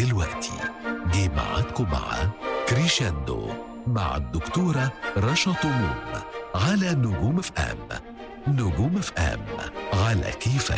ودلوقتي جه ميعادكم مع كريشاندو مع الدكتورة رشا طموم على نجوم اف ام نجوم اف ام على كيفك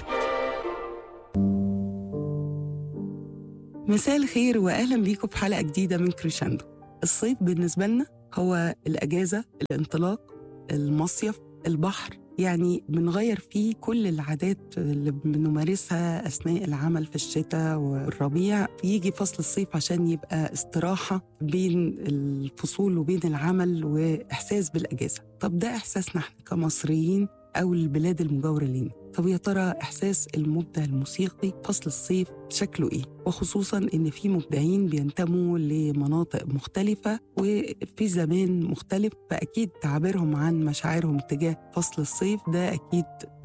مساء الخير واهلا بيكم في حلقه جديده من كريشاندو الصيف بالنسبه لنا هو الاجازه الانطلاق المصيف البحر يعني بنغير فيه كل العادات اللي بنمارسها اثناء العمل في الشتاء والربيع يجي فصل الصيف عشان يبقى استراحه بين الفصول وبين العمل واحساس بالاجازه طب ده احساسنا احنا كمصريين او البلاد المجاوره لينا طب يا ترى احساس المبدع الموسيقي فصل الصيف شكله ايه وخصوصا ان في مبدعين بينتموا لمناطق مختلفه وفي زمان مختلف فاكيد تعبيرهم عن مشاعرهم تجاه فصل الصيف ده اكيد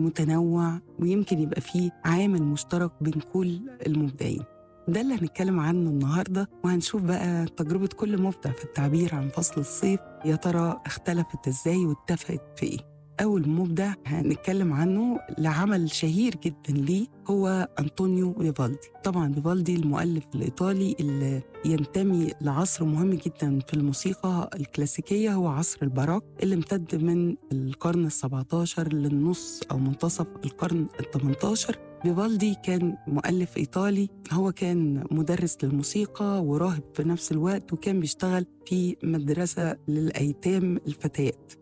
متنوع ويمكن يبقى فيه عامل مشترك بين كل المبدعين ده اللي هنتكلم عنه النهارده وهنشوف بقى تجربه كل مبدع في التعبير عن فصل الصيف يا ترى اختلفت ازاي واتفقت في ايه أول مبدع هنتكلم عنه لعمل شهير جدا ليه هو أنطونيو فيفالدي طبعا فيفالدي المؤلف الإيطالي اللي ينتمي لعصر مهم جدا في الموسيقى الكلاسيكية هو عصر الباروك اللي امتد من القرن ال17 للنص أو منتصف القرن ال18 فيفالدي كان مؤلف إيطالي هو كان مدرس للموسيقى وراهب في نفس الوقت وكان بيشتغل في مدرسة للأيتام الفتيات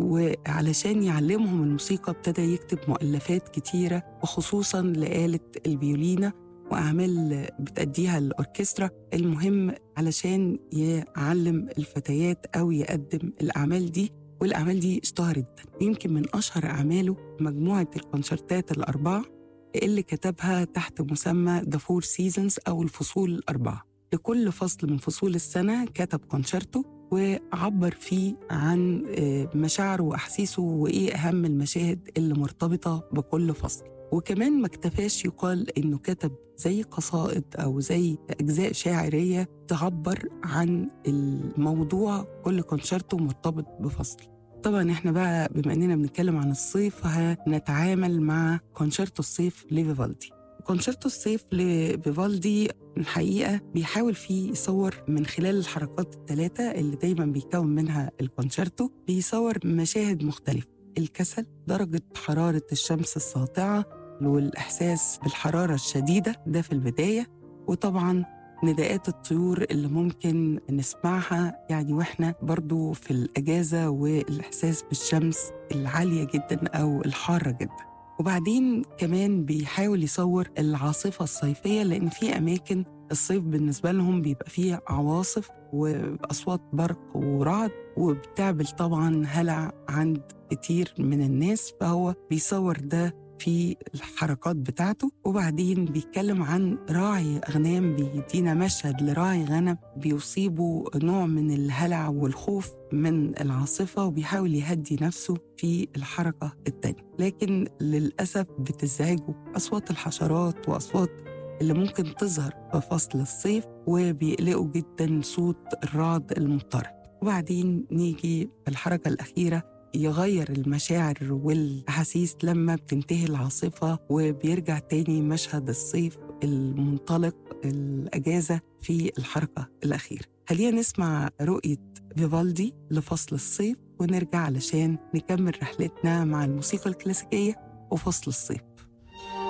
وعلشان يعلمهم الموسيقى ابتدى يكتب مؤلفات كتيرة وخصوصا لآلة الفيولينا وأعمال بتأديها الأوركسترا المهم علشان يعلم الفتيات أو يقدم الأعمال دي والأعمال دي اشتهرت يمكن من أشهر أعماله مجموعة الكونشرتات الأربعة اللي كتبها تحت مسمى The Four Seasons أو الفصول الأربعة لكل فصل من فصول السنة كتب كونشرتو وعبر فيه عن مشاعره وأحاسيسه وإيه أهم المشاهد اللي مرتبطة بكل فصل وكمان ما اكتفاش يقال إنه كتب زي قصائد أو زي أجزاء شاعرية تعبر عن الموضوع كل كونشرتو مرتبط بفصل طبعا احنا بقى بما اننا بنتكلم عن الصيف هنتعامل مع كونشرتو الصيف لفيفالدي كونشرتو الصيف لفيفالدي الحقيقة بيحاول فيه يصور من خلال الحركات الثلاثة اللي دايما بيكون منها الكونشرتو بيصور مشاهد مختلفة الكسل درجة حرارة الشمس الساطعة والإحساس بالحرارة الشديدة ده في البداية وطبعا نداءات الطيور اللي ممكن نسمعها يعني واحنا برضو في الأجازة والإحساس بالشمس العالية جدا أو الحارة جدا وبعدين كمان بيحاول يصور العاصفة الصيفية لأن في أماكن الصيف بالنسبة لهم بيبقى فيه عواصف وأصوات برق ورعد وبتعمل طبعا هلع عند كتير من الناس فهو بيصور ده في الحركات بتاعته وبعدين بيتكلم عن راعي أغنام بيدينا مشهد لراعي غنم بيصيبه نوع من الهلع والخوف من العاصفة وبيحاول يهدي نفسه في الحركة التانية لكن للأسف بتزعجه أصوات الحشرات وأصوات اللي ممكن تظهر في فصل الصيف وبيقلقوا جدا صوت الرعد المضطرب وبعدين نيجي في الحركة الأخيرة يغير المشاعر والأحاسيس لما بتنتهي العاصفة وبيرجع تاني مشهد الصيف المنطلق الأجازة في الحركة الأخيرة خلينا نسمع رؤية فيفالدي لفصل الصيف ونرجع علشان نكمل رحلتنا مع الموسيقى الكلاسيكية وفصل الصيف